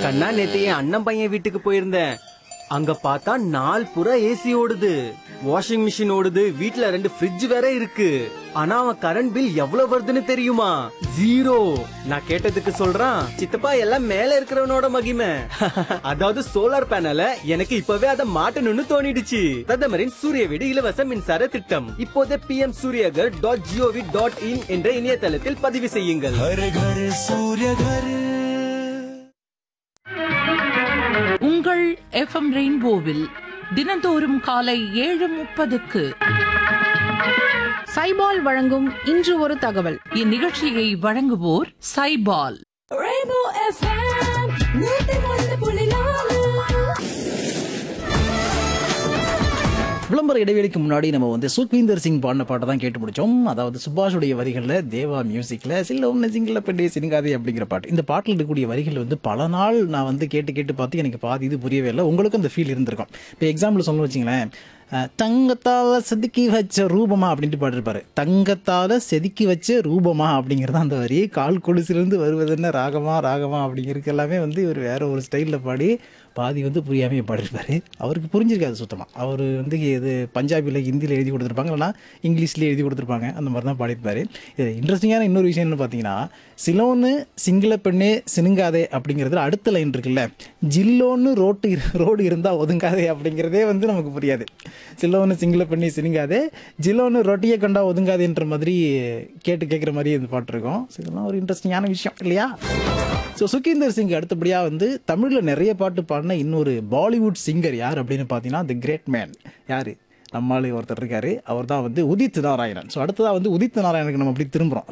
கண்ணா நேத்து என் அண்ணன் பையன் வீட்டுக்கு போயிருந்தேன் அங்க பார்த்தா நாள் புறா ஏசி ஓடுது வாஷிங் மிஷின் ஓடுது வீட்ல ரெண்டு ஃப்ரிட்ஜ் வேற இருக்கு ஆனா அவன் கரண்ட் பில் எவ்வளவு வருதுன்னு தெரியுமா ஜீரோ நான் கேட்டதுக்கு சொல்றான் சித்தப்பா எல்லாம் மேல இருக்கிறவனோட மகிமை அதாவது சோலார் பேனல எனக்கு இப்பவே அதை மாட்டணும்னு தோணிடுச்சு பிரதமரின் சூரிய வீடு இலவச மின்சார திட்டம் இப்போதே P M Suryaghar dot GOV dot in என்ற இணையதளத்தில் பதிவு செய்யுங்கள் हर घर सूर्य घर உங்கள் எஃப்எம் ரெயின்போவில் தினந்தோறும் காலை ஏழு முப்பதுக்கு சைபால் வழங்கும் இன்று ஒரு தகவல் இந்நிகழ்ச்சியை வழங்குவோர் சைபால் Rainbow FM, நூத்தி ஒன்று புள்ளி நாலு விளம்பர இடைவெளிக்கு முன்னாடி நம்ம வந்து சுக்வீந்தர் சிங் பாடின பாட்டை தான் கேட்டு முடிச்சோம் அதாவது சுபாஷுடைய வரிகளில் தேவா மியூசிக்கில் சில ஒன்று சிங்கில் பெண்டே சினிங்காதே அப்படிங்கிற பாட்டு இந்த பாட்டில் இருக்கக்கூடிய வரிகள் வந்து பல நாள் நான் வந்து கேட்டு கேட்டு பார்த்து எனக்கு பாதி இது புரியவே இல்லை உங்களுக்கும் அந்த ஃபீல் இருந்திருக்கும் இப்போ எக்ஸாம்பிள் சொல்லணும் வச்சிங்களேன் அஹ், தங்கத்தால செதுக்கி வச்ச ரூபமா அப்படின்ட்டு பாடிருப்பாரு தங்கத்தால செதுக்கி வச்ச ரூபமா அப்படிங்கிறது அந்த வரி கால் கொலுசிலிருந்து வருவதென்ன ராகமா ராகமா அப்படிங்கிறது எல்லாமே வந்து இவர் வேற ஒரு ஸ்டைலில் பாடி பாதி வந்து புரியாமே பாடிருப்பாரு அவருக்கு புரிஞ்சிருக்காது சுத்தமாக அவர் வந்து இது பஞ்சாபியில் ஹிந்தியில் எழுதி கொடுத்துருப்பாங்க இல்லைனா இங்கிலீஷ்லேயே எழுதி கொடுத்துருப்பாங்க அந்த மாதிரி தான் பாடியிருப்பாரு இது இன்ட்ரெஸ்டிங்கான இன்னொரு விஷயம் என்ன பார்த்தீங்கன்னா சிலோன்னு சிங்கள பெண்ணே சினுங்காதே அப்படிங்கிறதுல அடுத்த லைன் இருக்குல்ல ஜில்லோன்னு ரோட்டு இரு- ரோடு இருந்தால் ஒதுங்காதே அப்படிங்கிறதே வந்து நமக்கு புரியாது சிலோன்னு சிங்கள பெண்ணே சினுங்காதே ஜில்லோன்னு ரொட்டியை கண்டா ஒதுங்காதேன்ற மாதிரி கேட்டு கேட்குற மாதிரி இந்த பாட்டு இருக்கும் ஸோ இதெல்லாம் ஒரு இன்ட்ரெஸ்டிங்கான விஷயம் இல்லையா ஸோ சுகீந்தர் சிங் அடுத்தபடியாக வந்து தமிழில் நிறைய பாட்டு பாடின இன்னொரு பாலிவுட் சிங்கர் யார் அப்படின்னு பார்த்தீங்கன்னா தி கிரேட் மேன் யார் நம்மால் ஒருத்தர் இருக்காரு அவர் தான் வந்து உதித் நாராயணன் ஸோ அடுத்ததாக வந்து உதித் நாராயணனுக்கு நம்ம அப்படி திரும்புகிறோம்